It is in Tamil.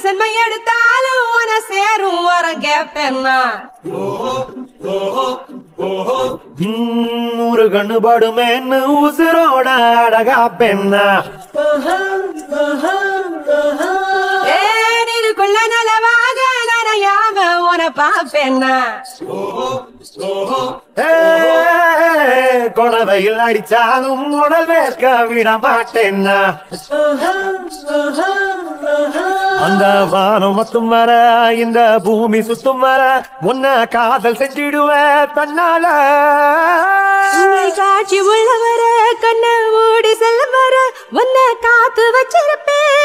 சென்மை எடுத்தாலும் உன சேரும் வரம் கேப்பேன்னா ஒரு கண்ணு படுமேன்னு உசுரோட அழகா பெண்ணா ஏ நீருக்குள்ள நலவாக நனையாம உன பாப்பேன்னா குழவையில் அடிச்சாலும் உடல் வேர்க்க விட மாட்டேன்னா அந்த வானம் மொத்தம் வர இந்த பூமி சுத்தும் வர உன்ன காதல் செஞ்சிடுவேன் தன்னால உங்கள் காட்சி உள்ள வர கண்ண மூடி செல்ல வர உன்னை காத்து வச்சிருப்பேன்